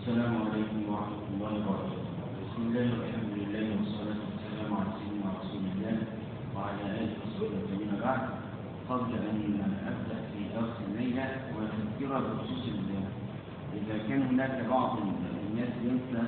السلام عليكم ورحمة الله وبركاته بسم الله والحمد لله والصلاة والسلام على سيدنا رسول الله وعلى آله وصحبه أجمعين بعد قبل أن أبدأ في درس الليلة وتذكرة بخصوص الله إذا كان هناك بعض الناس ينسى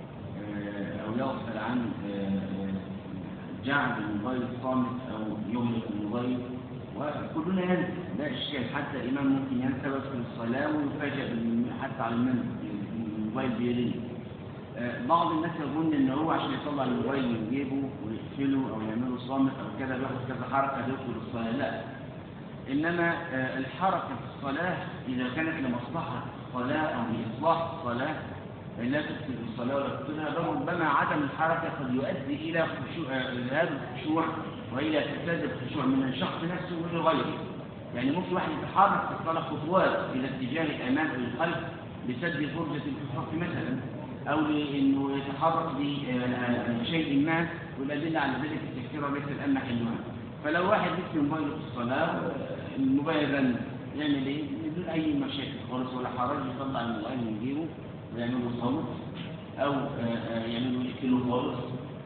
آه، أو يغفل عن آه، آه، جعل الموبايل صامت أو يغلق الموبايل وكلنا ينسى لا إشكال حتى الإمام ممكن ينسى بس في الصلاة ويفاجأ بالم- حتى على المنزل الموبايل بيرن آه، بعض الناس يظن ان هو عشان يطلع الموبايل من جيبه ويقفله او يعمله صامت او كده بياخد كذا حركه يدخل الصلاه لا انما آه، الحركه في الصلاه اذا كانت لمصلحه الصلاه او لاصلاح الصلاه لا تفسد الصلاه ولا تفسدها بل ربما عدم الحركه قد يؤدي الى خشوع آه، ذهاب الخشوع والى فساد الخشوع من الشخص نفسه ومن غيره يعني ممكن واحد يتحرك في الصلاه خطوات الى اتجاه الامام او الخلف لسد فرجه في الصف مثلا او لانه يتحرك بشيء ما والادله على ذلك الكثيره ليس الان محلها فلو واحد مسك موبايله في الصلاه الموبايل رن يعمل ايه؟ بدون اي مشاكل خالص ولا حرج يطلع الموبايل من جيبه ويعمل له صوت او آه، آه، يعمل له يقفله خالص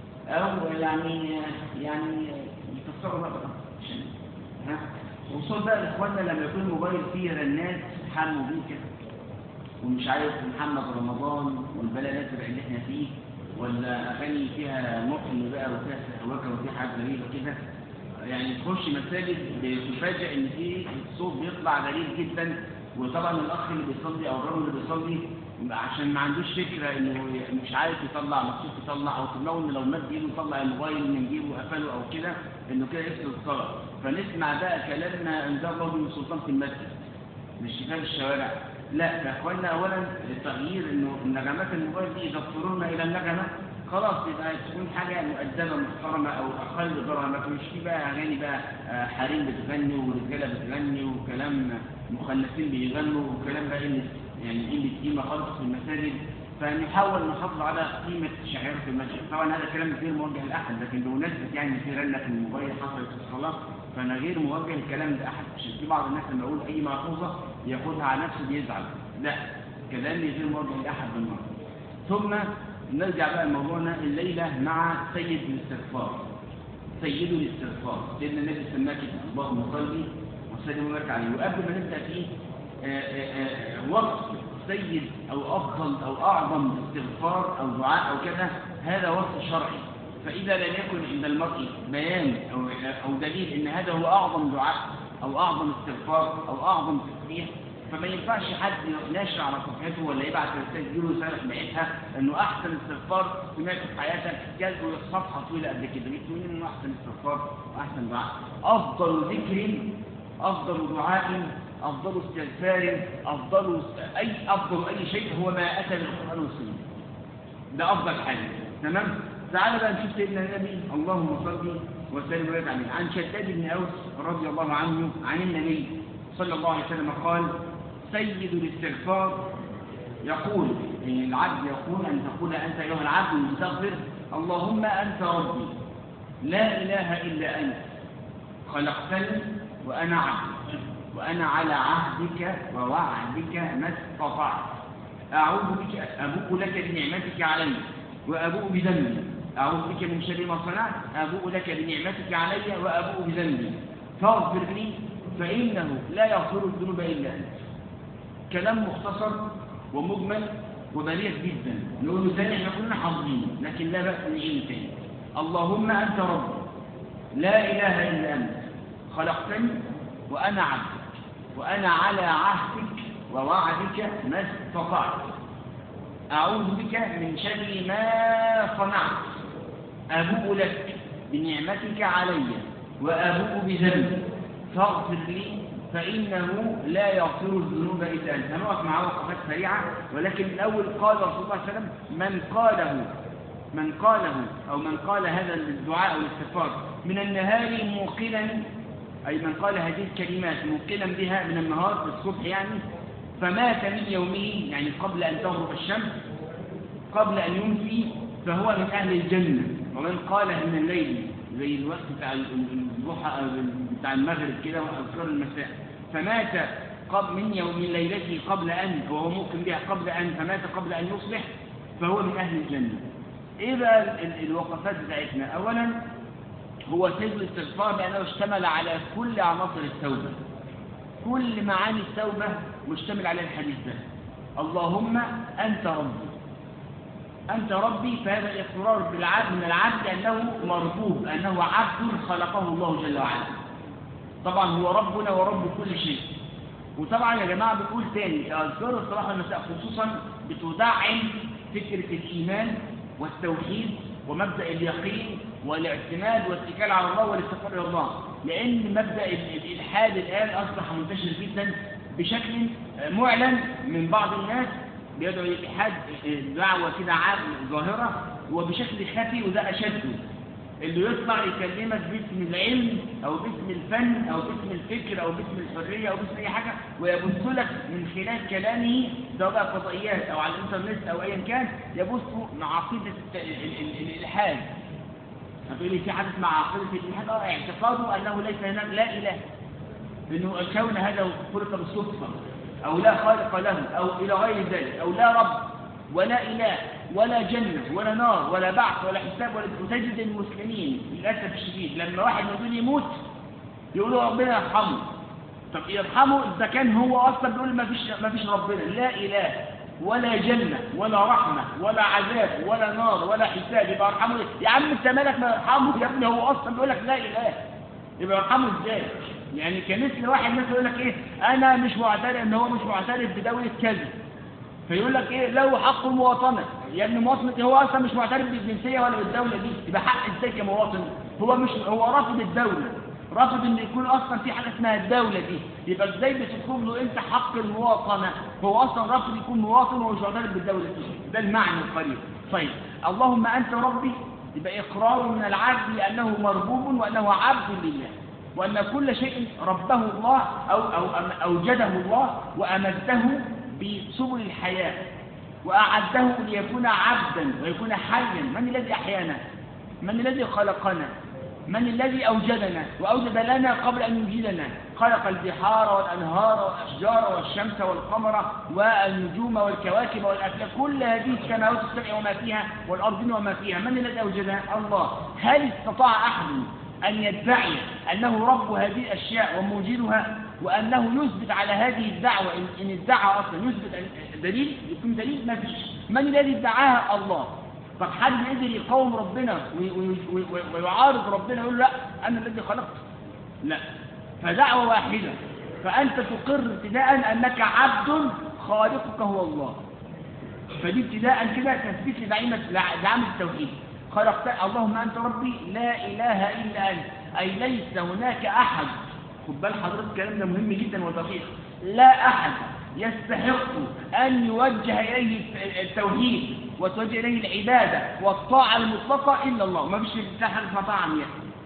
او يعني يعني يكسروا بقى عشان ها وصول بقى لاخواننا لما يكون الموبايل فيه رنات حموا بيه كده ومش عارف محمد رمضان والبلا ناسر اللي احنا فيه ولا اغاني فيها محن بقى وفيها سهوكه وفيها حاجات غريبه كده يعني تخش مساجد تفاجئ ان في الصوت بيطلع غريب جدا وطبعا الاخ اللي بيصلي او الراجل اللي بيصلي عشان ما عندوش فكره انه مش عارف يطلع مكسوف يطلع او تلاقوا ان لو مد ايده يطلع الموبايل من جيبه وقفله او كده انه كده يفسد الصلاه فنسمع بقى كلام ما انزل الله من سلطان في المسجد مش شفاف الشوارع لا يا اخوانا اولا التغيير انه النغمات الموبايل دي يضطرون الى النغمه خلاص يبقى تكون حاجه مؤدبه محترمه او اقل ضرر ما تكونش في بقى اغاني بقى آه، حريم بتغني ورجاله بتغني وكلام مخلفين بيغنوا وكلام بقى قله يعني قله قيمه خالص في المساجد فنحاول نحافظ على قيمه شعيره المسجد طبعا هذا كلام غير موجه لاحد لكن بمناسبه يعني في رنه في الموبايل حصلت في الصلاه فانا غير موجه الكلام ده احد عشان في بعض الناس لما يقول اي ملحوظه ياخدها على نفسه بيزعل لا كلامي غير موجه لاحد بالمره ثم نرجع بقى لموضوعنا الليله مع سيد الاستغفار سيد الاستغفار لان النبي سماه كده اللهم صل وسلم وبارك عليه وقبل ما نبدا فيه آه، آه، آه، وصف سيد او افضل او اعظم استغفار او دعاء او كذا هذا وصف شرعي فاذا لم يكن عند المرء بيان او او دليل ان هذا هو اعظم دعاء او اعظم استغفار او اعظم تسبيح فما ينفعش حد يناشر على صفحته ولا يبعت رساله يجيله رساله بعتها انه احسن استغفار سمعته في حياتك جاز صفحه طويله قبل كده جبت منين انه احسن استغفار واحسن دعاء افضل ذكر افضل دعاء افضل استغفار افضل اي افضل اي شيء هو ما اتى بالقران والسنه ده افضل حاجه تمام تعال بقى نشوف سيدنا النبي اللهم صل وسلم وبارك عليه عن شداد بن اوس رضي الله عنه عن النبي صلى الله عليه وسلم قال سيد الاستغفار يقول يعني العبد يقول ان تقول انت ايها العبد المستغفر اللهم انت ربي لا اله الا انت خلقتني وانا عبدك وانا على عهدك ووعدك ما استطعت أعوذ بك أبوء لك بنعمتك علي وأبوء بذنبي أعوذ بك من شر ما صنعت أبوء لك بنعمتك علي وأبوء بذنبي فاغفر لي فإنه لا يغفر الذنوب إلا أنت كلام مختصر ومجمل وبليغ جدا نقول له تاني احنا كلنا حافظين لكن لا بأس نعيد تاني اللهم أنت ربي لا إله إلا أنت خلقتني وأنا عبدك وأنا على عهدك ووعدك ما استطعت أعوذ بك من شر ما صنعت أبوء لك بنعمتك علي وأبوء بذنبي فاغفر لي فإنه لا يغفر الذنوب إلا أنت هنقف مع وقفات سريعة ولكن الأول قال رسول الله صلى الله عليه وسلم من قاله من قاله أو من قال هذا الدعاء أو الاستغفار من النهار موقنا أي من قال هذه الكلمات موقنا بها من النهار في الصبح يعني فمات من يومه يعني قبل أن تغرب الشمس قبل أن يمسي فهو من أهل الجنة ومن قاله من الليل زي الوقت بتاع الضحى بتاع المغرب كده وأذكار المساء فمات قبل من يوم من ليلته قبل أن وهو ممكن بها قبل أن فمات قبل أن يصبح فهو من أهل الجنة إيه بقى ال- ال- الوقفات بتاعتنا أولا هو سيد الاستغفار بأنه اشتمل على كل عناصر التوبة كل معاني التوبة مشتمل على الحديث ده اللهم أنت ربي أنت ربي فهذا الإقرار بالعبد من العبد أنه مربوب أنه عبد خلقه الله جل وعلا طبعا هو ربنا ورب كل شيء وطبعا يا جماعة بنقول تاني أذكار الصلاح والمساء خصوصا بتدعم فكرة الإيمان والتوحيد ومبدأ اليقين والاعتماد والاتكال على الله والاستغفار إلى الله لأن مبدأ ال- الإلحاد الآن أصبح منتشر جدا بشكل معلن من بعض الناس بيدعو الإلحاد دعوة كده عام ظاهرة وبشكل خفي وده أشده اللي يطلع يكلمك باسم العلم او باسم الفن او باسم الفكر او باسم الحريه او باسم اي حاجه ويبث لك من خلال كلامه سواء بقى فضائيات او على الانترنت او ايا كان يبث مع عقيده الت- ال- ال- الالحاد هتقول لي في حدث مع عقيده الالحاد اه اعتقاده انه ليس هناك لا اله انه الكون هذا خلق بالصدفه او لا خالق له او الى غير ذلك او لا رب ولا اله ولا جنه ولا نار ولا بعث ولا حساب ولا وتجد المسلمين للاسف الشديد لما واحد من دول يموت يقولوا ربنا يرحمه طب يرحمه اذا كان هو اصلا بيقول ما فيش ما فيش ربنا لا اله ولا جنة ولا رحمة ولا عذاب ولا نار ولا حساب يبقى ارحمه ليه؟ يا عم انت مالك ما يرحمه يا ابني هو اصلا بيقول لك لا اله يبقى يرحمه ازاي؟ يعني كمثل واحد مثلا يقول لك ايه انا مش معترف ان هو مش معترف بدولة كذا فيقول لك ايه له حق المواطنة يا ابن مواطنة هو اصلا مش معترف بالجنسية ولا بالدولة دي يبقى حق ازاي كمواطن هو مش هو رافض الدولة رافض ان يكون اصلا في حاجة اسمها الدولة دي يبقى ازاي بتطلب له انت حق المواطنة هو اصلا رافض يكون مواطن ومش معترف بالدولة دي ده المعنى القريب طيب اللهم انت ربي يبقى اقرار من العبد لانه مربوب وانه عبد لله وأن كل شيء ربه الله أو, أو أم- أوجده الله وأمده بسبل الحياة وأعده ليكون عبدا ويكون حيا من الذي أحيانا من الذي خلقنا من الذي أوجدنا وأوجد لنا قبل أن يوجدنا خلق البحار والأنهار والأشجار والشمس والقمر والنجوم والكواكب والأفلاك كل هذه السماوات السبع وما فيها والأرض وما فيها من الذي أوجدها الله هل استطاع أحد أن يدعي أنه رب هذه الأشياء وموجدها وأنه يثبت على هذه الدعوة إن- إن ادعى أصلا يثبت أن- دليل يكون دليل ما فيش من الذي ادعاها الله طب حد قدر يقاوم ربنا وي- وي- وي- وي- ويعارض ربنا يقول لا أنا الذي خلقت لا فدعوة واحدة فأنت تقر ابتداء أنك عبد خالقك هو الله فدي ابتداء كده تثبيت لدعيمة دعامة التوحيد خلقت اللهم أنت ربي لا إله إلا أنت أي ليس هناك أحد خد بال حضرتك الكلام ده مهم جدا ودقيق لا أحد يستحق أن يوجه إليه التوحيد وتوجه إليه العبادة والطاعة المطلقة إلا الله ما فيش حاجة اسمها طاعة عمياء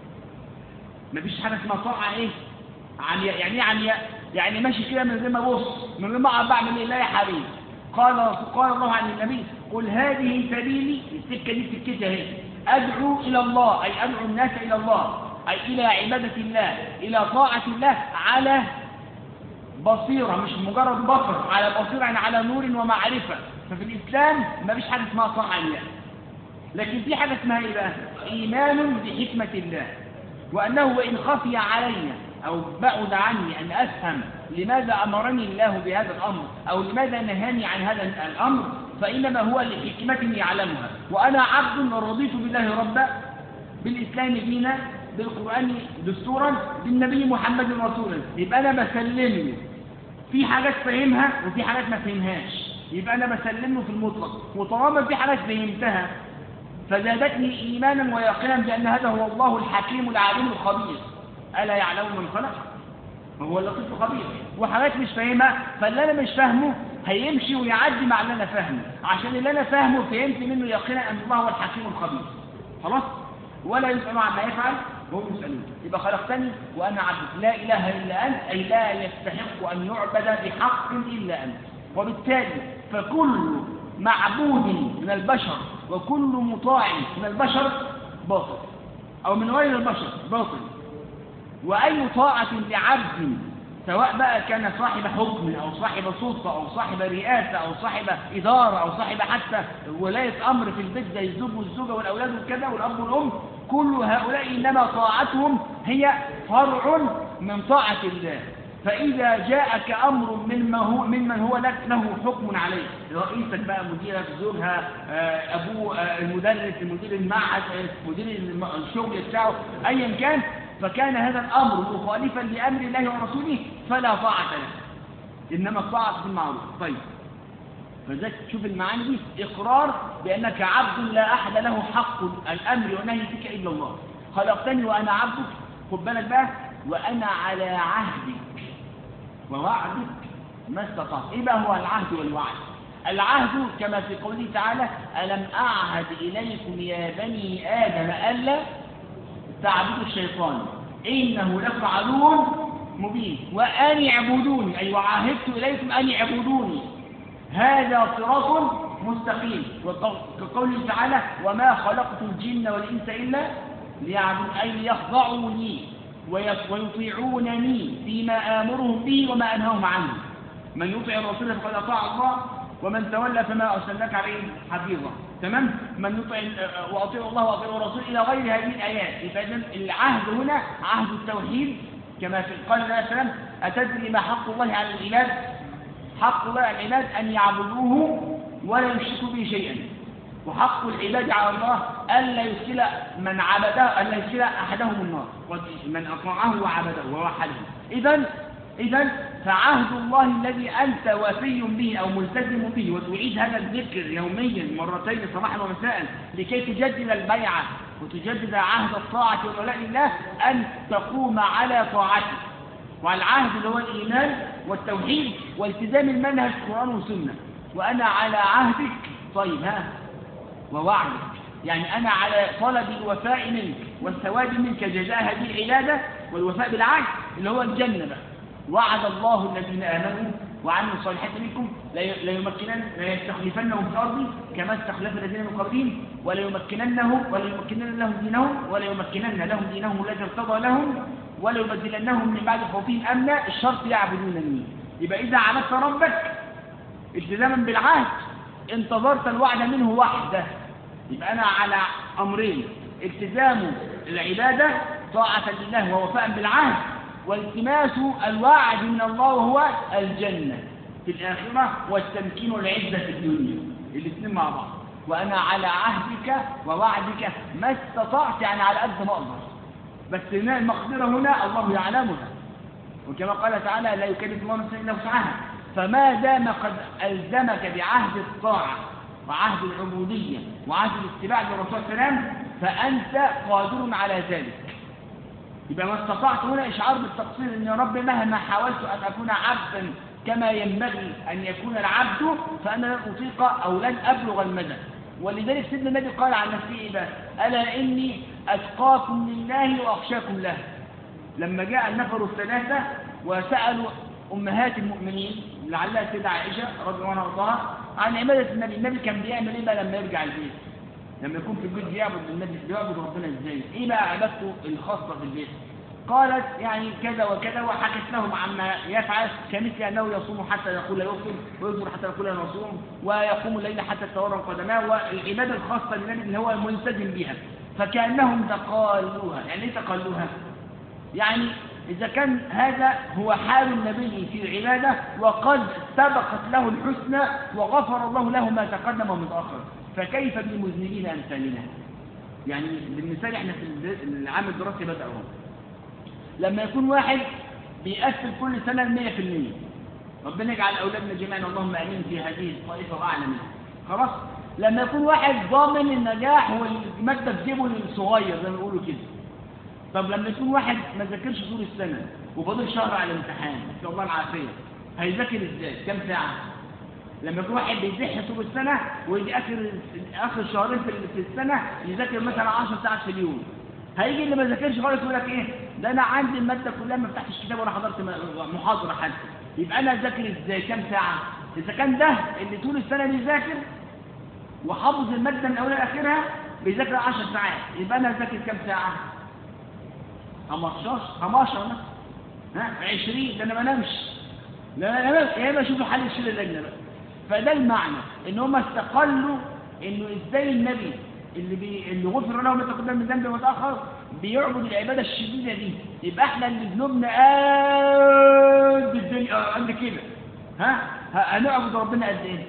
ما فيش حاجة اسمها طاعة إيه عمياء يعني إيه عمياء يعني ماشي كده من غير ما ابص من غير ما اقعد بعمل ايه لا يا حبيبي قال قال الله عن النبي قل هذه سبيلي السكه دي سكتي اهي ادعو الى الله اي ادعو الناس الى الله اي الى عباده الله الى طاعه الله على بصيره مش مجرد بصر على بصيره يعني على نور ومعرفه ففي الاسلام ما فيش حاجه اسمها طاعه عمياء لكن في حاجه اسمها ايه بقى ايمان بحكمه الله وأنه وإن خفي علي أو بعد عني أن أفهم لماذا أمرني الله بهذا الأمر أو لماذا نهاني عن هذا الأمر فإنما هو لحكمة يعلمها وأنا عبد رضيت بالله ربا بالإسلام دينا بالقرآن دستورا بالنبي محمد رسولا يبقى أنا بسلم له في حاجات فهمها وفي حاجات ما فهمهاش يبقى أنا بسلم له في المطلق وطالما في حاجات فهمتها فزادتني إيمانا ويقينا بأن هذا هو الله الحكيم العليم الخبير ألا يعلم من خلق وهو اللطيف الخبير وحاجات مش فاهمها فاللي أنا مش فاهمه هيمشي ويعدي مع اللي أنا فاهمه عشان اللي أنا فاهمه فهمت منه يقينا أن الله هو الحكيم الخبير خلاص ولا يسأل عما يفعل وهم يسألون يبقى خلقتني وأنا عبد لا إله إلا أنت أي لا يستحق أن يعبد بحق إلا أنت وبالتالي فكل معبود من البشر وكل مطاع من البشر باطل أو من غير البشر باطل وأي طاعة لعبد سواء بقى كان صاحب حكم أو صاحب سلطة أو صاحب رئاسة أو صاحب إدارة أو صاحب حتى ولاية أمر في البيت زي الزوج والزوجة والأولاد وكذا والأب والأم كل هؤلاء إنما طاعتهم هي فرع من طاعة الله فإذا جاءك أمر ممن هو, ممن هو لك له حكم عليه رئيسك بقى مديرك زوجها آه، أبوه آه، المدرس مدير المعهد آه، مدير الم- الشغل بتاعه أيا كان فكان هذا الأمر مخالفا لأمر الله ورسوله فلا طاعة له إنما الطاعة في المعروف طيب فذلك تشوف المعاني دي إقرار بأنك عبد لا أحد له حق الأمر والنهي فيك إلا الله خلقتني وأنا عبدك خد بالك بقى وأنا على عهدك ووعدك ما استطعت إيه بقى هو العهد والوعد العهد كما في قوله تعالى ألم أعهد إليكم يا بني آدم ألا تعبدوا الشيطان إنه لكم عدو مبين وأن اعبدوني أي وعاهدت إليكم أن اعبدوني هذا صراط مستقيم وكقوله تعالى وما خلقت الجن والإنس إلا ليعبدون أي ليخضعوا لي ويط- ويطيعونني فيما آمرهم به وما أنهاهم عنه من يطع الرسول فقد أطاع الله ومن تولى فما أرسلناك عليه حفيظا تمام من يطع ال- وأطيعوا الله وأطيعوا الرسول إلى غير هذه الآيات يبقى إذن العهد هنا عهد التوحيد كما في قال النبي صلى الله عليه وسلم أتدري ما حق الله على العباد حق الله على العباد أن يعبدوه ولا يشركوا به شيئا وحق العباد على الله ألا يدخل من عبده ألا يدخل أحدهم النار من أطاعه وعبده ووحده إذا إذا فعهد الله الذي أنت وفي به أو ملتزم به وتعيد هذا الذكر يوميا مرتين صباحا ومساء لكي تجدد البيعة وتجدد عهد الطاعة والولاء لله أن تقوم على طاعته وعلى العهد اللي هو الإيمان والتوحيد والتزام المنهج القرآن والسنة وأنا على عهدك طيب ها ووعدك يعني أنا على طلب الوفاء منك والثواب منك جزاء هذه العبادة والوفاء بالعهد اللي هو الجنة بقى وعد الله الذين آمنوا وعملوا الصالحات منكم لا يمكنن لا يستخلفنهم في الأرض كما استخلف الذين من قبلهم ولا يمكننهم ولا يمكنن لهم دينهم ولا يمكنن لهم دينهم الذي ارتضى لهم ولا يبدلنهم من بعد خوفهم أمنا الشرط يعبدونني يبقى إذا عبدت ربك التزاما بالعهد انتظرت الوعد منه وحده يبقى أنا على أمرين التزام العبادة طاعة لله ووفاء بالعهد والتماس الوعد من الله وهو الجنة في الآخرة والتمكين والعزة في الدنيا الاثنين مع بعض وأنا على عهدك ووعدك ما استطعت يعني على قد ما أقدر بس هنا المقدرة هنا الله يعلمها وكما قال تعالى لا يكلف الله نفسا إلا وسعها فما دام قد ألزمك بعهد الطاعة وعهد العبودية وعهد الاتباع للرسول صلى الله عليه وسلم فأنت قادر على ذلك يبقى ما استطعت هنا إشعار بالتقصير أن يا رب مهما حاولت أن أكون عبدا كما ينبغي أن يكون العبد فأنا لن أطيق أو لن أبلغ المدى ولذلك سيدنا النبي قال عن نفسه إيه بقى ألا إني أتقاكم لله وأخشاكم له لما جاء النفر الثلاثة وسألوا أمهات المؤمنين لعلها سيدة عائشة رضي الله عنها وارضاها عن عبادة النبي النبي كان بيعمل إيه بقى لما يرجع البيت لما يكون في البيت بيعبد النبي بيعبد ربنا إزاي إيه بقى عبادته الخاصة في البيت قالت يعني كذا وكذا وحكت لهم عما يفعل كمثل أنه يصوم حتى يقول لا يفطر ويصبر حتى يقول لا نصوم ويقوم الليل حتى تورم قدماه والعبادة الخاصة للنبي اللي هو الملتزم بها فكأنهم تقالوها يعني ايه تقالوها يعني إذا كان هذا هو حال النبي في العبادة وقد سبقت له الحسنى وغفر الله له ما تقدم ومن تأخر فكيف بالمذنبين أمثالنا يعني بالمثال احنا في العام الدراسي بدأ هو لما يكون واحد بيقفل كل سنة المية في المية ربنا يجعل أولادنا جميعا اللهم أمين في هذه الطائفة وأعلى منها خلاص لما يكون واحد ضامن النجاح والمادة في جيبه الصغير زي ما بيقولوا كده طب لما يكون واحد ما ذاكرش طول السنة وفاضل شهر على الامتحان نسأل الله العافية هيذاكر ازاي؟ كام ساعة؟ لما يكون واحد بيزح طول السنة ويجي آخر آخر شهرين في السنة يذاكر مثلا 10 ساعات في اليوم هيجي اللي ما ذاكرش خالص يقول لك ايه؟ ده انا عندي المادة كلها ما فتحتش كتاب ولا حضرت محاضرة حتى يبقى انا اذاكر ازاي؟ كام ساعة؟ إذا كان ده اللي طول السنة بيذاكر وحافظ المادة من أولها لآخرها بيذاكر 10 ساعات يبقى انا اذاكر كام ساعة؟ 15 15 مثلا ها 20 ده انا ما نمش لا انا بس يا اما اشوف حل الشيل اللجنه بقى فده المعنى ان هم استقلوا انه ازاي النبي اللي بي... اللي غفر له ما تقدم من ذنبه وتاخر بيعبد العباده الشديده دي يبقى احنا اللي ذنوبنا قد الدنيا قد كده ها ه- هنعبد ربنا قد ايه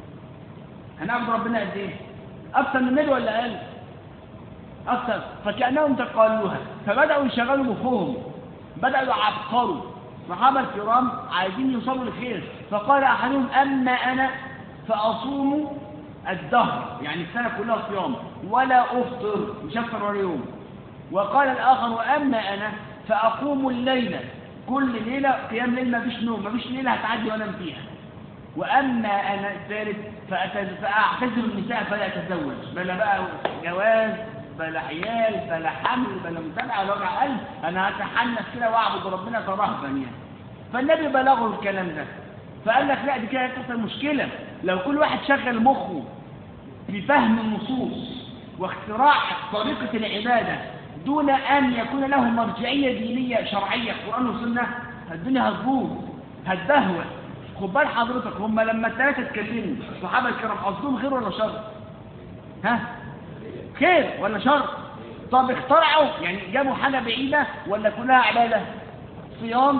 هنعبد ربنا قد ايه اكثر من النبي ولا اقل اكثر فكانهم تقالوها فبداوا يشغلوا مخهم بداوا يعبقروا الصحابه الكرام عايزين يوصلوا للخير فقال احدهم اما انا فاصوم الدهر يعني السنه كلها صيام ولا افطر مش افطر ولا يوم وقال الاخر واما انا فاقوم الليل كل ليله قيام ليل ما فيش نوم ما فيش ليله هتعدي وانام فيها واما انا الثالث فأتز- فاعتزل النساء فلا اتزوج بلا بقى جواز بلا عيال بلا حمل بلا متابعه ولا وجع قلب انا هتحنس كده واعبد ربنا كرهبا يعني فالنبي بلغه الكلام ده فقال لك لا دي كده هتحصل مشكله لو كل واحد شغل مخه في فهم النصوص واختراع طريقه العباده دون ان يكون له مرجعيه دينيه شرعيه قران وسنه الدنيا هتبوظ هتدهور خد بال حضرتك هم لما الثلاثه اتكلموا الصحابه الكرام قصدهم خير ولا شر؟ ها؟ خير ولا شر؟ طب اخترعوا يعني جابوا حاجه بعيده ولا كلها عباده؟ صيام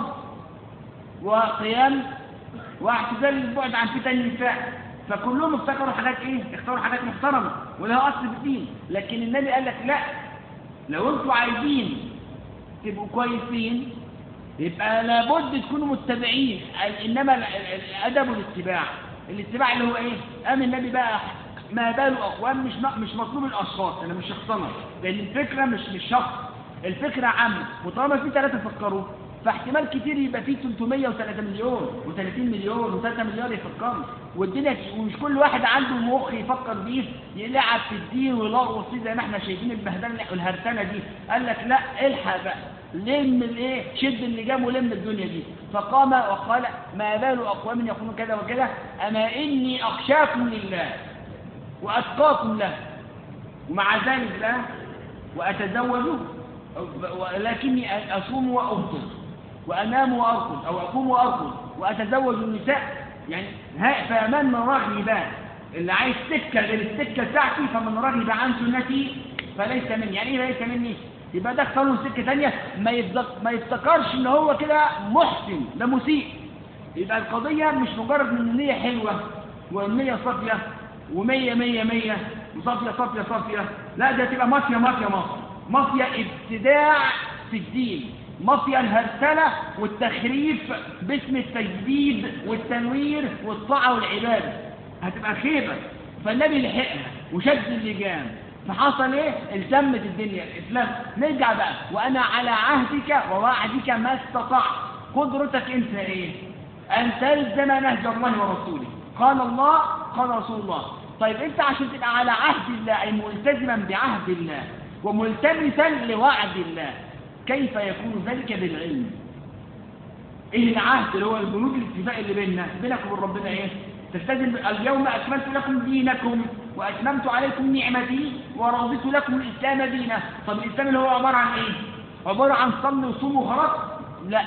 وقيام واعتزال البعد عن فتن النساء فكلهم افتكروا حاجات ايه؟ اختاروا حاجات محترمه ولها اصل في الدين لكن النبي قال لك لا لو انتوا عايزين تبقوا كويسين يبقى لابد تكونوا متبعين ال- انما ال- ال- الادب والاتباع الاتباع اللي هو ايه قام النبي بقى ما بال اقوام مش م- مش مطلوب الاشخاص انا مش شخصنه لان الفكره مش مش شخص الفكره عامه وطالما في ثلاثه فكروا فاحتمال كتير يبقى في 303 مليون و30 مليون و3 مليار يفكروا والدنيا ومش كل واحد عنده مخ يفكر بيه يلعب في الدين ويلغوص فيه زي ما احنا شايفين البهدله والهرتنه دي قال لك لا الحق بقى لم الايه شد اللجام ولم الدنيا دي فقام وقال ما بال اقوام يقولون كذا وكذا اما اني اخشاكم لله واتقاكم له ومع ذلك لا واتزوج ولكني اصوم وافطر وانام وارقد او اقوم وارقد واتزوج النساء يعني ها فمن من رغب اللي عايز سكه غير السكه بتاعتي فمن رغب عن سنتي فليس مني يعني ايه ليس مني يبقى ده اختاروا سكه ثانيه ما يتذك- ما يفتكرش ان هو كده محسن ده مسيء يبقى القضيه مش مجرد ان النيه حلوه والنيه صافيه ومية مية مية وصافية صافية صافية لا ده تبقى مافيا مافيا مافيا مافيا ابتداع في الدين مافيا الهرسلة والتخريف باسم التجديد والتنوير والطاعة والعبادة هتبقى خيبة فالنبي لحقها وشد اللجام فحصل ايه التمت الدنيا الاسلام نرجع بقى وانا على عهدك ووعدك ما استطعت قدرتك انت ايه ان تلزم نهج الله ورسوله قال الله قال رسول الله طيب انت عشان تبقى على عهد الله اي ملتزما بعهد الله وملتمسا لوعد الله كيف يكون ذلك بالعلم ايه العهد اللي هو البنود الاتفاق اللي بيننا بينك وبين ربنا ايه تلتزم اليوم اكملت لكم دينكم واتممت عليكم نعمتي ورضيت لكم الاسلام دينا طب الاسلام اللي هو عباره عن ايه عباره عن صلي وصوم وخلاص لا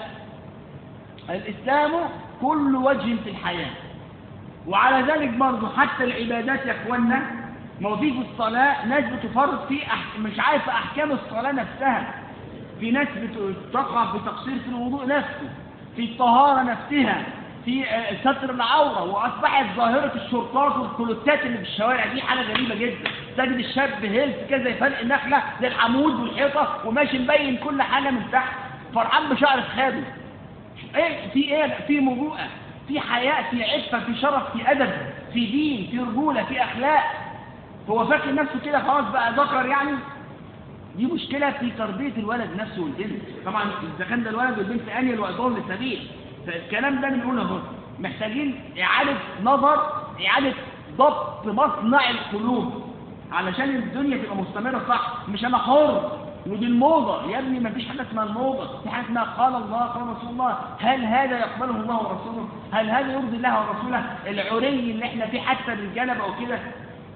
الاسلام كل وجه في الحياه وعلى ذلك برضه حتى العبادات يا اخوانا ما هو في في الصلاه ناس بتفرط في أح... مش عارفه احكام الصلاه نفسها في ناس بتقع في تقصير في الوضوء نفسه في الطهاره نفسها في آه، ستر العوره واصبحت ظاهره الشرطات والكلوتات اللي في الشوارع دي حاجه غريبه جدا تجد الشاب هيلث كده زي فرق النخله زي العمود والحيطه وماشي مبين كل حاجه من تحت فرحان بشعر خاده ايه في ايه في مروءه في حياء في عفه في شرف في ادب في دين في رجوله في اخلاق هو فاكر نفسه كده خلاص بقى ذكر يعني دي مشكلة في تربية الولد نفسه والبنت طبعا إذا كان ده الولد والبنت أنيل وأدور للسبيل فالكلام ده بنقوله اهو محتاجين إعادة نظر إعادة ضبط مصنع القلوب علشان الدنيا تبقى مستمرة صح مش أنا حر ودي الموضة يا ابني ما فيش حاجة اسمها الموضة في حاجة اسمها قال الله قال رسول الله هل هذا يقبله الله ورسوله هل هذا يرضي الله ورسوله العري اللي احنا فيه حتى الرجالة بقوا كده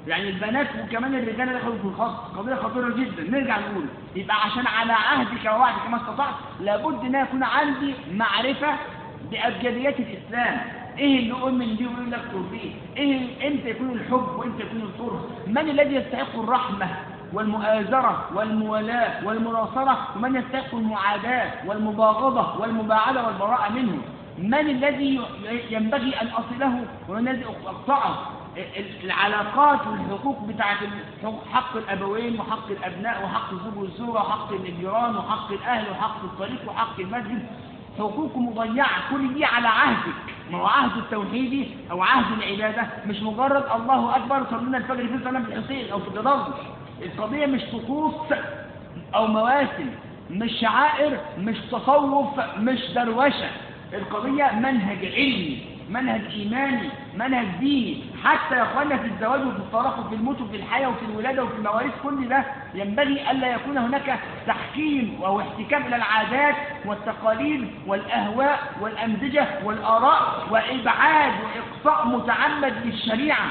يعني البنات وكمان الرجال دخلوا في الخط قضية خطيرة جدا نرجع نقول يبقى عشان على عهدك ووعدك ما استطعت لابد ان يكون عندي معرفة بأبجديات الإسلام ايه اللي أؤمن بيه وإيه اللي أكفر بيه ايه امتى يكون الحب وامتى يكون الكره من الذي يستحق الرحمة والمؤازرة والموالاة والمناصرة ومن يستحق المعاداة والمباغضة والمباعدة والبراءة منه من الذي ينبغي أن أصله ومن الذي أقطعه العلاقات والحقوق بتاعت حق الأبوين وحق الأبناء وحق الزوج والزوجة وحق الجيران وحق الأهل وحق الطريق وحق المسجد حقوق مضيعة كل دي على عهدك ما هو عهد التوحيدي أو عهد العبادة مش مجرد الله أكبر صلينا الفجر في صلاة الحسين أو في الجدار القضية مش طقوس أو مواسم مش شعائر مش تصوف مش دروشة القضية منهج علمي منهج إيماني منهج ديني حتى يا أخوانا في الزواج وفي الطلاق وفي الموت وفي الحياة وفي الولادة وفي المواريث كل ده ينبغي ألا يكون هناك تحكيم أو احتكام إلى العادات والتقاليد والأهواء والأمزجة والآراء وإبعاد وإقصاء متعمد للشريعة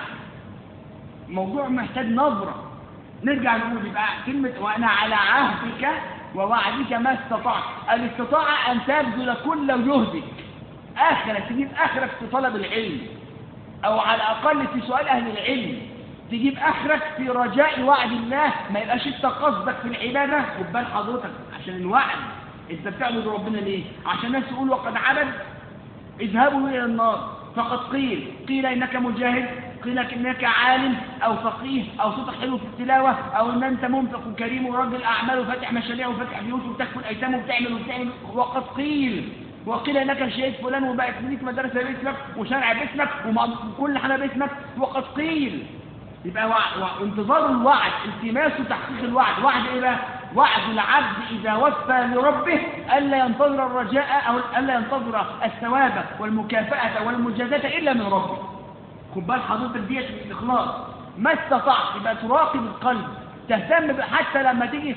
موضوع محتاج نظرة نرجع نقول يبقى كلمة وأنا على عهدك ووعدك ما استطعت الاستطاعة أن تبذل كل جهدك آخرك تجيب آخرك في طلب العلم أو على الأقل في سؤال أهل العلم تجيب آخرك في رجاء وعد الله ما يبقاش انت قصدك في العبادة خد بال حضرتك عشان الوعد انت بتعبد ربنا ليه عشان الناس تقول وقد عبد اذهبوا إلى النار فقد قيل قيل إنك مجاهد قيل إنك عالم أو فقيه أو صوتك حلو في التلاوة أو إن أنت منفق كريم ورجل أعمال وفاتح مشاريع وفاتح بيوت وبتكفل أيتام وبتعمل وبتعمل وقد قيل وقيل انك شهيد فلان وبقت ليك مدرسه باسمك وشارع باسمك وكل حاجه باسمك وقد قيل يبقى وع... وانتظار الوعد التماس تحقيق الوعد وعد ايه بقى وعد العبد اذا وفى لربه الا ينتظر الرجاء او الا ينتظر الثواب والمكافاه والمجازاه الا من ربه خد بال حضرتك ديت الاخلاص ما استطعت يبقى تراقب القلب تهتم حتى لما تيجي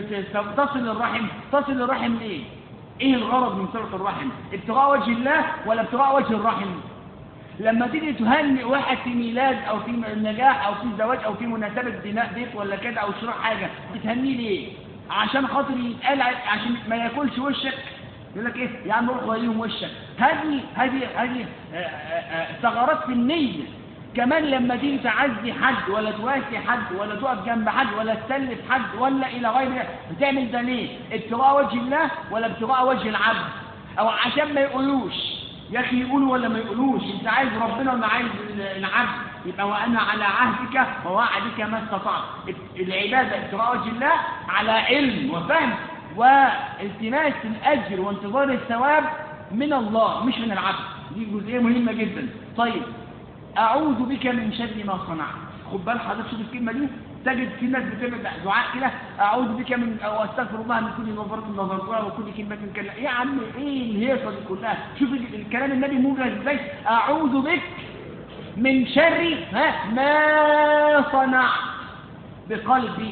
تصل الرحم تصل الرحم ليه ايه الغرض من صلة الرحم ابتغاء وجه الله ولا ابتغاء وجه الرحم لما تيجي تهنئ واحد في ميلاد او في نجاح او في زواج او في مناسبة بناء بيت ولا كده او شراء حاجة بتهنيه ليه عشان خاطر يتقال عشان ما ياكلش وشك يقول لك ايه يا عم روح وليهم وشك هذه هذه هذه ثغرات في النية كمان لما تيجي تعزي حد ولا تواسي حد ولا تقف جنب حد ولا تسلف حد ولا الى غير ذلك بتعمل ده ليه ابتغاء وجه الله ولا ابتغاء وجه العبد او عشان ما يقولوش يا اخي يقولوا ولا ما يقولوش انت عايز ربنا ولا عايز العبد يبقى وانا على عهدك ووعدك ما استطعت العباده ابتغاء وجه الله على علم وفهم والتماس الاجر وانتظار الثواب من الله مش من العبد دي جزئيه مهمه جدا طيب أعوذ بك من شر ما صنعت خد بال حضرتك شوف الكلمة دي تجد في ناس بتعمل دعاء كده أعوذ بك من أو أستغفر الله من كل نظرة نظرتها وكل كلمة كلا إيه يا عم إيه الهيصة دي كلها شوف الكلام النبي موجز إزاي أعوذ بك من شر ها ما صنعت بقلبي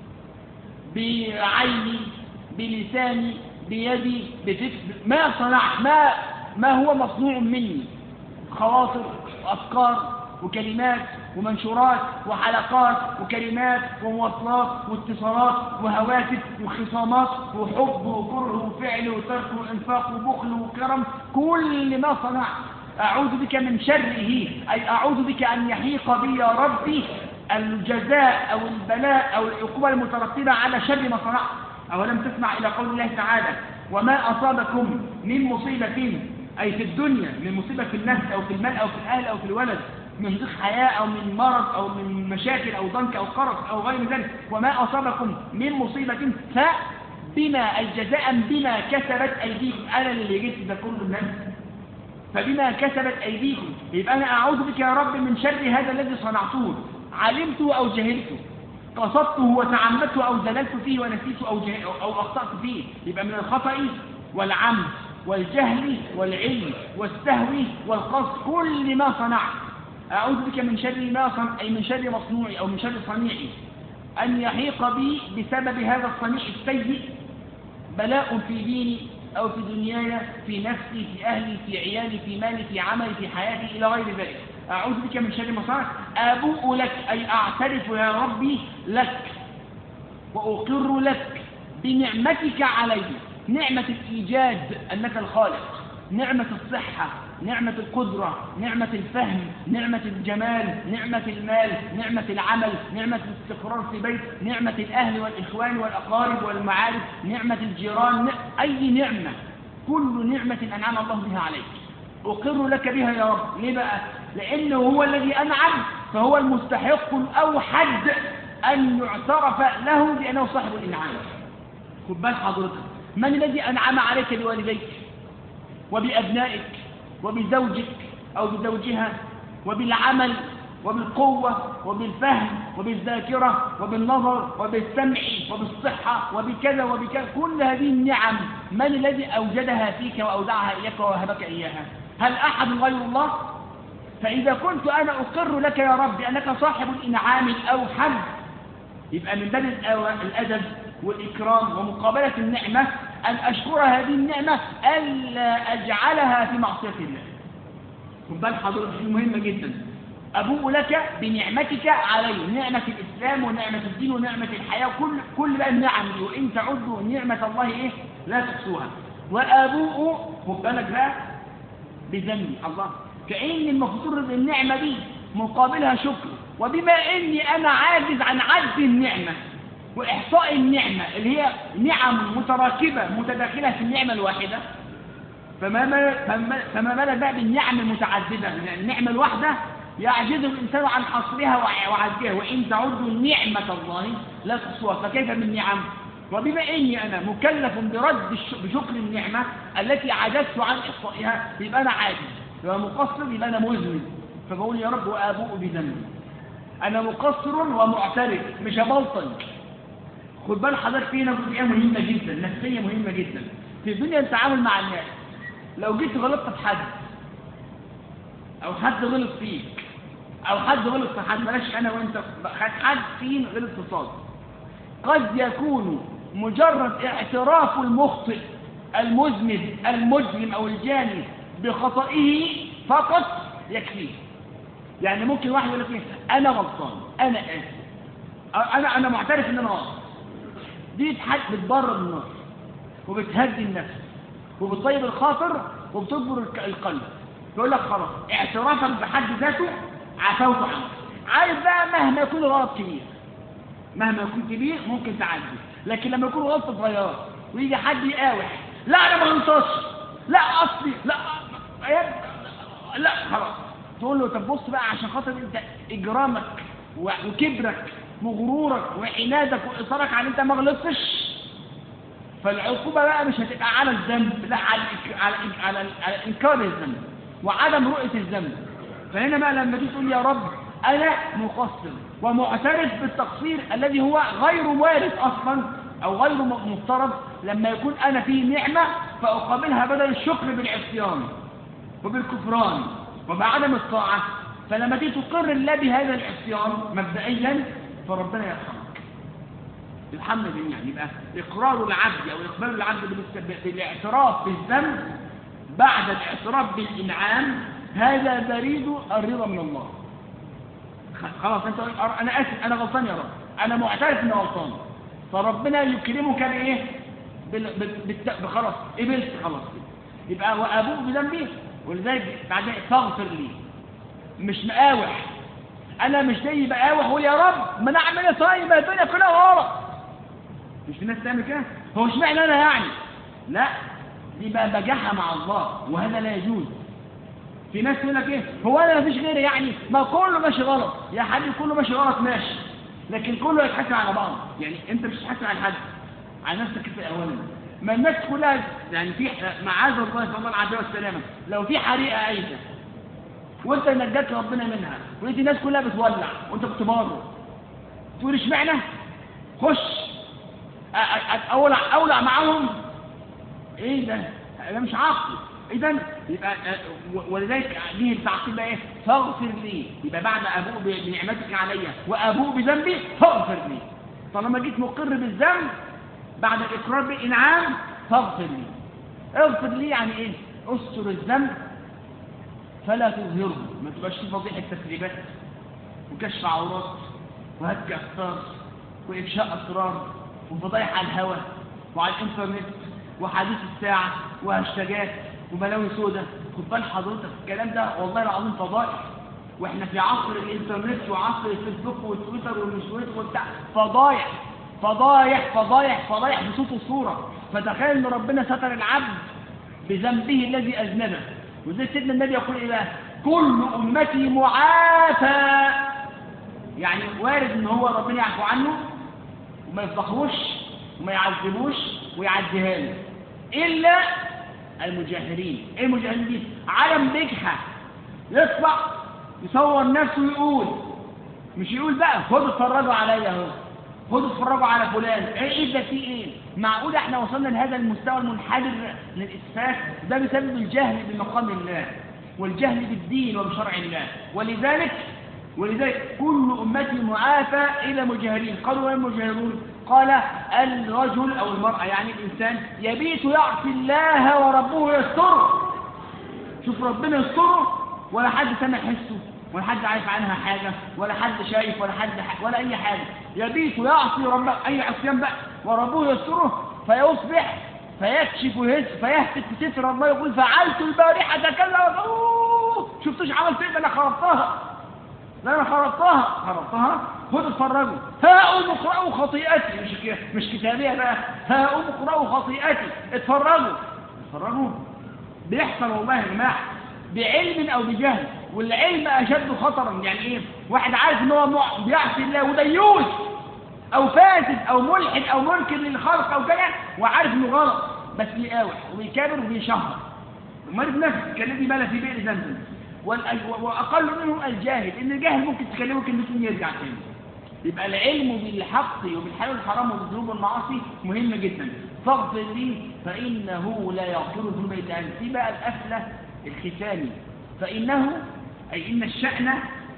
بعيني بلساني بيدي بفكر ما صنعت ما ما هو مصنوع مني خواطر وأفكار وكلمات ومنشورات وحلقات وكلمات ومواصلات واتصالات وهواتف وخصامات وحب وكره وفعل وترك وإنفاق وبخل وكرم كل ما صنعت أعوذ بك من شره أي أعوذ بك أن يحيق بي يا ربي الجزاء أو البلاء أو العقوبة المترتبة على شر ما صنعت أولم تسمع إلى قول الله تعالى وما أصابكم من مصيبة أي في الدنيا من مصيبة في النفس أو في المال أو في الأهل أو في الولد من ضيق حياة أو من مرض أو من مشاكل أو ضنك أو قرص أو غير ذلك وما أصابكم من مصيبة فبما الجزاء بما كسبت أيديكم أنا اللي جيت ده كله النفس فبما كسبت أيديكم يبقى أنا أعوذ بك يا رب من شر هذا الذي صنعته علمته أو جهلته قصدته وتعمدته أو زللت فيه ونسيته أو, أو أخطأت فيه يبقى من الخطأ والعمد والجهل والعلم والسهو والقصد كل ما صنعت أعوذ بك من شر ما صنع أي من شر مصنوعي أو من شر صنيعي أن يحيق بي بسبب هذا الصنيع السيء بلاء في ديني أو في دنياي في نفسي في أهلي في عيالي في مالي في عملي في حياتي إلى غير ذلك أعوذ بك من شر ما صنعت أبوء لك أي أعترف يا ربي لك وأقر لك بنعمتك علي نعمة الإيجاد أنك الخالق نعمة الصحة نعمة القدرة نعمة الفهم نعمة الجمال نعمة المال نعمة العمل نعمة الاستقرار في بيت نعمة الأهل والإخوان والأقارب والمعارف نعمة الجيران أي نعمة كل نعمة أنعم الله بها عليك أقر لك بها يا رب ليه بقى لأنه هو الذي أنعم فهو المستحق الأوحد أن يعترف له بأنه صاحب الإنعام خد بال حضرتك من الذي أنعم عليك بوالديك وبأبنائك وبزوجك أو بزوجها وبالعمل وبالقوة وبالفهم وبالذاكرة وبالنظر وبالسمع وبالصحة وبكذا وبكذا كل هذه النعم من الذي أوجدها فيك وأودعها إياك ووهبك إياها هل أحد غير الله فإذا كنت أنا أقر لك يا رب أنك صاحب الإنعام الأوحد يبقى من باب الأدب والإكرام ومقابلة النعمة أن أشكر هذه النعمة ألا أجعلها في معصية الله خد بال حضرتك دي مهمة جدا أبوء لك بنعمتك علي نعمة الإسلام ونعمة الدين ونعمة الحياة كل كل بقى النعم دي وإن تعدوا نعمة الله إيه لا تحصوها وأبوء خد بالك بقى بذنبي الله كأن المفروض النعمة دي مقابلها شكر وبما إني أنا عاجز عن عد النعمة وإحصاء النعمة اللي هي نعم متراكبة متداخلة في النعمة الواحدة فما فما فما بالك بقى بالنعم المتعددة يعني النعمة الواحدة يعجز الإنسان عن حصرها وعدها وإن تعدوا نعمة الله لا تحصوها فكيف من نعم وبما إني أنا مكلف برد بشكر النعمة التي عجزت عن إحصائها يبقى أنا عاجز يبقى مقصر يبقى أنا مذنب فبقول يا رب وأبوء بذنبي أنا مقصر ومعترف مش هبلطج خد بال حضرتك فينا جزئيه مهمه جدا نفسيه مهمه جدا في الدنيا التعامل مع الناس لو جيت غلطت في حد او حد غلط فيك او حد غلط في حد بلاش انا وانت حد فين غلط في صاد قد يكون مجرد اعتراف المخطئ المذنب المجرم او الجاني بخطئه فقط يكفيه يعني ممكن واحد يقول لك انا غلطان انا اسف انا انا معترف ان انا غلط دي تحد بتبرد النار وبتهدي النفس وبتطيب الخاطر وبتجبر القلب يقول لك خلاص اعترافك بحد ذاته عفوت عنه عارف بقى مهما يكون الغلط كبير مهما يكون كبير ممكن تعدي لكن لما يكون غلط صغيره ويجي حد يقاوح لا انا ما غلطتش لا اصلي لا لا خلاص تقول له طب بص بقى عشان خاطر انت اجرامك وكبرك وغرورك وعنادك واصرارك على انت ما غلطتش فالعقوبه بقى مش هتبقى على الذنب لا على على على, على انكار الذنب وعدم رؤيه الذنب فهنا بقى لما تيجي تقول يا رب انا مقصر ومعترف بالتقصير الذي هو غير وارد اصلا او غير مفترض لما يكون انا فيه نعمه فاقابلها بدل الشكر بالعصيان وبالكفران وبعدم الطاعه فلما تيجي تقر الله بهذا العصيان مبدئيا فربنا يرحمك الحمد لله يبقى اقرار العبد او اقبال العبد بالاعتراف بالذنب بعد الاعتراف بالانعام هذا بريد الرضا من الله خلاص انت انا اسف انا غلطان يا رب انا معترف اني غلطان فربنا يكرمك بايه خلاص قبلت خلاص يبقى وابوء بذنبي ولذلك بعدين فاغفر لي مش مقاوح انا مش جاي بقاوح واقول يا رب ما انا اعمل طيب الدنيا كلها غلط مش في ناس تعمل كده هو مش معنى انا يعني لا دي بقى بجاحه مع الله وهذا لا يجوز في ناس يقول لك ايه هو انا مفيش غيري يعني ما كله ماشي غلط يا حبيبي كله ماشي غلط ماشي لكن كله يتحاسب على بعض يعني انت مش هتحاسب على حد على نفسك انت اولا ما الناس كلها يعني في معاذ الله صلى الله عليه وسلم لو في حريقه عايزه وانت نجاك ربنا منها ولقيت الناس كلها بتولع وانت كنت بره تقول اشمعنى خش اولع اولع معاهم ايه ده ده مش عقل اذا يبقى ولذلك دي التعقيب بقى ايه فاغفر لي يبقى بعد ابوء بنعمتك علي وابوء بذنبي فاغفر لي طالما جيت مقر بالذنب بعد الاقرار بالانعام فاغفر لي اغفر لي يعني ايه استر الذنب فلا تظهره ما تبقاش في فضيحة تسريبات وكشف عورات وهتك أفكار وإفشاء أسرار وفضايح على الهواء وعلى الإنترنت وحديث الساعة وهاشتاجات وبلاوي سودة خد بال حضرتك الكلام ده والله العظيم فضائح واحنا في عصر الانترنت وعصر الفيسبوك والتويتر والمشويت وبتاع فضايح فضايح فضايح فضايح بصوت الصورة فتخيل ان ربنا ستر العبد بذنبه الذي اذنبه وزي سيدنا النبي يقول ايه بقى كل امتي معافى يعني وارد ان هو ربنا يعفو عنه وما يفضحوش وما يعذبوش ويعديها له الا المجاهرين ايه المجاهرين دي علم بجحة يطلع يصور نفسه ويقول مش يقول بقى خدوا اتفرجوا عليا اهو خدوا اتفرجوا على فلان ايه ايه ده في ايه معقول احنا وصلنا لهذا المستوى المنحدر للاسفاف ده بسبب الجهل بمقام الله والجهل بالدين وبشرع الله ولذلك ولذلك كل أمتي معافى إلى مجاهرين قالوا وين مجاهرون قال الرجل أو المرأة يعني الإنسان يبيت يعصي الله وربه يستره شوف ربنا يستره ولا حد سمع حسه ولا حد عارف عنها حاجة ولا حد شايف ولا حد ح... ولا أي حاجة يبيت يعصي ربه أي عصيان بقى وربه يستره فيصبح فيكشف ويهز فيهتك بستر الله يقول فعلت البارحة كذا أوه شفتوش عملت ايه ده انا خربتها ده انا خربتها خربتها خدوا اتفرجوا هاؤم اقرأوا خطيئتي مش ك... مش كتابية بقى هاؤم اقرأوا خطيئتي اتفرجوا اتفرجوا بيحصل والله يا جماعة بعلم او بجهل والعلم اشد خطرا يعني ايه واحد عارف ان هو مع- بيعصي الله وديوث او فاسد او ملحد او منكر للخلق او كده وعارف انه غلط بس بيقاوح وبيكابر وبيشهر ومالك نفسك تكلمني مالها في بئر زمزم والأج- واقل منه الجاهل ان الجاهل ممكن تكلمه كلمتين يرجع تاني يبقى العلم بالحق وبالحلال والحرام وبالذنوب والمعاصي مهم جدا فاغفر لي فانه لا يغفر الذنوب الا انت دي بقى القفله الختامي فانه اي ان الشان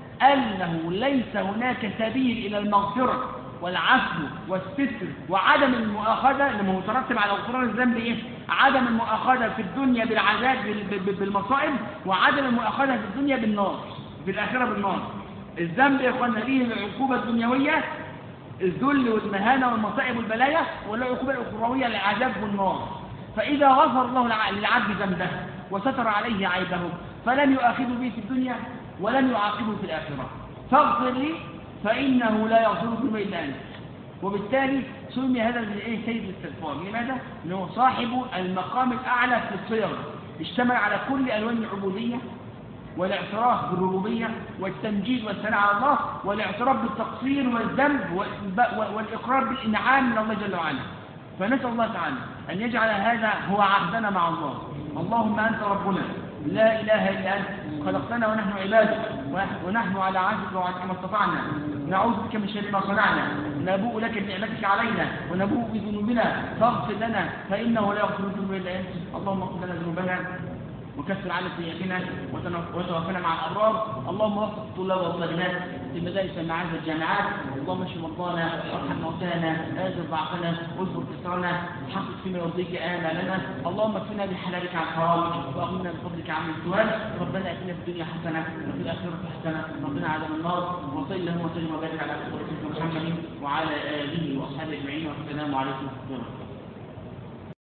انه ليس هناك سبيل الى المغفره والعفو والستر وعدم المؤاخذه لما هو مترتب على غفران الذنب ايه عدم المؤاخذه في الدنيا بالعذاب بال- بال- بالمصائب وعدم المؤاخذه في الدنيا بالنار في الاخره بالنار الذنب يا اخوانا ليه العقوبه الدنيويه الذل والمهانه والمصائب والبلايا والعقوبه الاخرويه العذاب والنار فاذا غفر الله الع- للعبد ذنبه وستر عليه عيبه فلم يؤاخذه به في الدنيا ولم يعاقبه في الاخره فاغفر لي فانه لا يغفر الذنوب الا انت وبالتالي سمي هذا الايه سيد الاستغفار لماذا؟ لأنه صاحب المقام الأعلى في الصيغ اشتمل على كل ألوان العبودية والاعتراف بالربوبية والتمجيد والثناء على الله والاعتراف بالتقصير والذنب والب- والإقرار بالإنعام من الله جل وعلا فنسأل الله تعالى أن يجعل هذا هو عهدنا مع الله اللهم أنت ربنا لا إله إلا أنت خلقتنا ونحن عبادك ونحن على عهدك وعهدك ما استطعنا نعوذ بك من شر ما صنعنا نبوء لك بنعمتك علينا ونبوء بذنوبنا فاغفر لنا فإنه لا يغفر الذنوب إلا أنت اللهم اغفر لنا ذنوبنا وكفر عنا سيئاتنا وتنف- وتوفنا مع الابرار اللهم وفق الطلاب والطالبات في مدارس المعاهد والجامعات اللهم اشف مرضانا وارحم موتانا اجر ضعفنا واذكر كسرنا حقق فيما يرضيك امالنا اللهم اكفنا بحلالك عن حرامك واغننا بفضلك عن السؤال ربنا اتنا في الدنيا حسنه وفي الاخره حسنه ربنا عذاب النار وصل اللهم وسلم وبارك على سيدنا محمد وعلى اله واصحابه اجمعين والسلام عليكم ورحمه الله